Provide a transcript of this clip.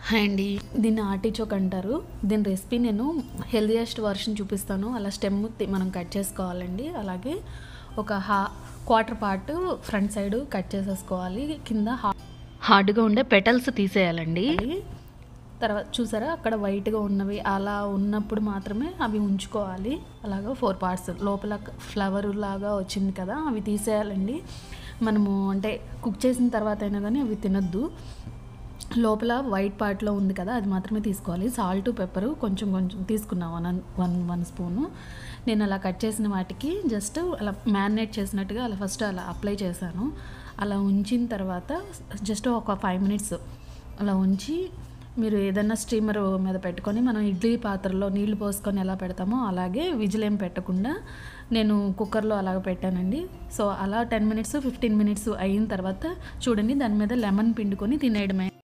hi అండి దీన్ని artichoke అంటారు దీని రెసిపీ నేను హెల్దియెస్ట్ వర్షన్ చూపిస్తాను అలా స్టెమ్ తి- మనం కట్ చేసుకోవాలండి అలాగే ఒక హా quarter part front side cut చేసేసుకోవాలి కింద హా- హార్డ్గా ఉండే పెటల్స్ తీసేయాలండి తర్వాత చూసారా అక్కడ వైట్గా ఉన్నవి అలా ఉన్నప్పుడు మాత్రమే అవి ఉంచుకోవాలి అలాగా ఫోర్ పార్ట్స్ లోపల ఫ్లవర్ లాగా వచ్చింది కదా అవి తీసేయాలండి మనము అంటే కుక్ చేసిన తర్వాత అయినా కానీ అవి తినొద్దు లోపల వైట్ పార్ట్లో ఉంది కదా అది మాత్రమే తీసుకోవాలి సాల్ట్ పెప్పరు కొంచెం కొంచెం తీసుకున్నా వన్ వన్ వన్ స్పూను నేను అలా కట్ చేసిన వాటికి జస్ట్ అలా మ్యారినేట్ చేసినట్టుగా అలా ఫస్ట్ అలా అప్లై చేశాను అలా ఉంచిన తర్వాత జస్ట్ ఒక ఫైవ్ మినిట్స్ అలా ఉంచి మీరు ఏదైనా స్టీమర్ మీద పెట్టుకొని మనం ఇడ్లీ పాత్రలో నీళ్లు పోసుకొని ఎలా పెడతామో అలాగే విజిల్ ఏం పెట్టకుండా నేను కుక్కర్లో అలాగ పెట్టానండి సో అలా టెన్ మినిట్స్ ఫిఫ్టీన్ మినిట్స్ అయిన తర్వాత చూడండి దాని మీద లెమన్ పిండుకొని తినేయడమే